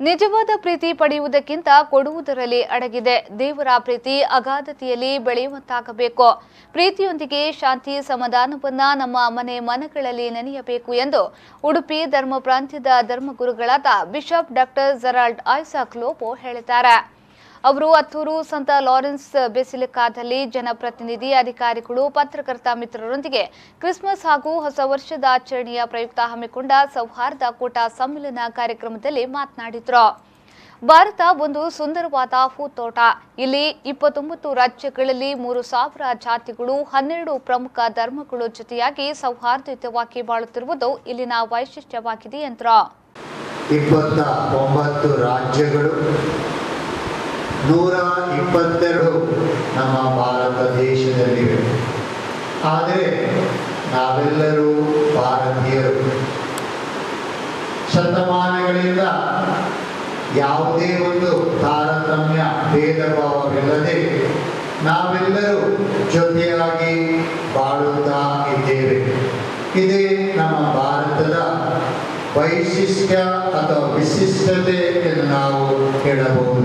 ನಿಜವಾದ ಪ್ರೀತಿ ಪಡೆಯುವುದಕ್ಕಿಂತ ಕೊಡುವುದರಲ್ಲಿ ಅಡಗಿದೆ ದೇವರ ಪ್ರೀತಿ ಅಗಾಧತೆಯಲ್ಲಿ ಬೆಳೆಯುವಂತಾಗಬೇಕು ಪ್ರೀತಿಯೊಂದಿಗೆ ಶಾಂತಿ ಸಮಾಧಾನವನ್ನ ನಮ್ಮ ಮನೆ ಮನಗಳಲ್ಲಿ ನೆನೆಯಬೇಕು ಎಂದು ಉಡುಪಿ ಧರ್ಮ ಪ್ರಾಂತ್ಯದ ಧರ್ಮಗುರುಗಳಾದ bishop doctor Gerald Isaac Lobo ಹೇಳಿದ್ದಾರೆ ಅವರು ಹತ್ತೂರು ಸಂತ ಲಾರೆನ್ಸ್ ಬೆಸಿಲಿಕಾದಲ್ಲಿ ಜನಪ್ರತಿನಿಧಿ ಅಧಿಕಾರಿಗಳು ಪತ್ರಕರ್ತ ಮಿತ್ರರೊಂದಿಗೆ ಕ್ರಿಸ್ಮಸ್ ಹಾಗೂ ಹೊಸ ವರ್ಷದ ಆಚರಣೆಯ ಪ್ರಯುಕ್ತ ಹಮ್ಮಿಕೊಂಡ ಸೌಹಾರ್ದ ಕೂಟ ಸಮ್ಮಿಲನ ಕಾರ್ಯಕ್ರಮದಲ್ಲಿ ಮಾತನಾಡಿದರು ಭಾರತ ಒಂದು ಸುಂದರವಾದ ಹೂತೋಟ ಇಲ್ಲಿ ಇಪ್ಪತ್ತೊಂಬತ್ತು ರಾಜ್ಯಗಳಲ್ಲಿ ಮೂರು ಸಾವಿರ ಜಾತಿಗಳು ಹನ್ನೆರಡು ಪ್ರಮುಖ ಧರ್ಮಗಳು ಜೊತೆಯಾಗಿ ಸೌಹಾರ್ದಯುತವಾಗಿ ಬಾಳುತ್ತಿರುವುದು ಇಲ್ಲಿನ ವೈಶಿಷ್ಟ್ಯವಾಗಿದೆ ಎಂದರು ಇಪ್ಪತ್ತ ಒಂಬತ್ತು ರಾಜ್ಯಗಳು ನೂರ ಇಪ್ಪತ್ತೆರಡು ನಮ್ಮ ಭಾರತ ದೇಶದಲ್ಲಿವೆ ಆದರೆ ನಾವೆಲ್ಲರೂ ಭಾರತೀಯರು ಶತಮಾನಗಳಿಂದ ಯಾವುದೇ ಒಂದು ತಾರತಮ್ಯ ಭೇದ ಭಾವವಿಲ್ಲದೆ ನಾವೆಲ್ಲರೂ ಜೊತೆಯಾಗಿ ಬಾಳುತ್ತಾ ಇದ್ದೇವೆ ಇದೇ ನಮ್ಮ ಭಾರತದ ವೈಶಿಷ್ಟ್ಯ ಅಥವಾ ವಿಶಿಷ್ಟತೆ ಎಂದು ನಾವು ಹೇಳಬಹುದು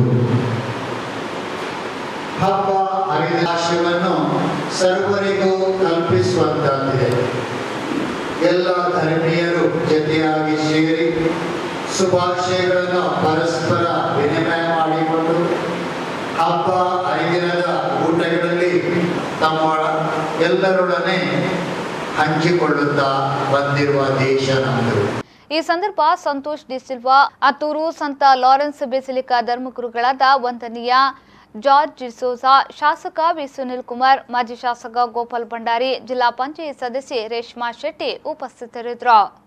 ಹಬ್ಬ ಹರಿದಾಶವನ್ನು ಸರ್ವರಿಗೂ ಕಲ್ಪಿಸುವಂತಾಗಿದೆ ಎಲ್ಲ ಧರ್ಮೀಯರು ಜೊತೆಯಾಗಿ ಸೇರಿ ಶುಭಾಶಯಗಳನ್ನು ಪರಸ್ಪರ ವಿನಿಮಯ ಮಾಡಿಕೊಂಡು ಹಬ್ಬ ಹರಿದಿನದ ಊಟಗಳಲ್ಲಿ ತಮ್ಮ ಎಲ್ಲರೊಡನೆ ಹಂಚಿಕೊಳ್ಳುತ್ತಾ ಬಂದಿರುವ ದೇಶ ನಮ್ಮದು ಈ ಸಂದರ್ಭ ಸಂತೋಷ್ ಡಿಸಿಲ್ವಾ ಅತ್ತೂರು ಸಂತ ಲಾರೆನ್ಸ್ ಬೆಸಿಲಿಕಾ ಧರ್ಮಗುರುಗಳಾದ ವಂದನೀಯ ಜಾರ್ಜ್ ಡಿಸೋಜಾ ಶಾಸಕ ವಿ ಸುನಿಲ್ ಕುಮಾರ್ ಮಾಜಿ ಶಾಸಕ ಗೋಪಾಲ್ ಭಂಡಾರಿ ಜಿಲ್ಲಾ ಪಂಚಾಯತ್ ಸದಸ್ಯೆ ರೇಷ್ಮಾ ಶೆಟ್ಟಿ ಉಪಸ್ಥಿತರಿದ್ದರು